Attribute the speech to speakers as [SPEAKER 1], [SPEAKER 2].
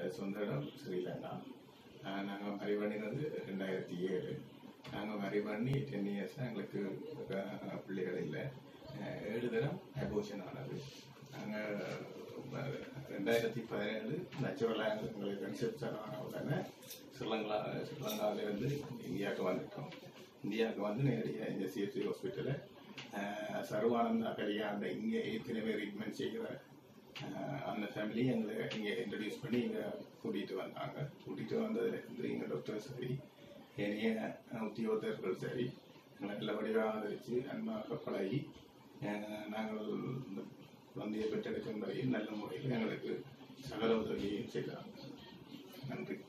[SPEAKER 1] சொந்த இடம் ஸ்ரீலங்கா நாங்கள் மறை பண்ணினது ரெண்டாயிரத்தி ஏழு நாங்கள் மறை பண்ணி டென் இயர்ஸ் எங்களுக்கு அஹ், பிள்ளைகள் இல்லை அஹ், ஏழு தரம் அபோஷன் ஆனது நாங்கள் ரெண்டாயிரத்தி பதினேழு நேச்சுரலாக எங்களுக்கு கன்செப்ஷன் ஆன உடனே ஸ்ரீலங்கா ஸ்ரீலங்காவிலேருந்து இந்தியாவுக்கு வந்துட்டோம் இந்தியாவுக்கு வந்து நேரடியாக இந்த சிஎஸ்சி ஹாஸ்பிட்டலில் சர்வானந்தா கல்யாண இங்கே ஏற்கனவே ட்ரீட்மெண்ட் செய்கிற அஹ், அந்த ஃபேமிலி எங்களை இங்கே இன்ட்ரடியூஸ் பண்ணி இங்கே கூட்டிகிட்டு வந்தாங்க கூட்டிகிட்டு வந்ததுலேருந்து எங்கள் டாக்டர் சரி ஏனைய உத்தியோகத்தர்கள் சரி எங்களை நல்லபடியாக ஆதரித்து அன்பாக பழகி அஹ், நாங்கள் இந்த குழந்தையை பெற்றெடுக்கும் வரையில் நல்ல முறையில் எங்களுக்கு சகல உதவியையும் செய்தாங்க நன்றி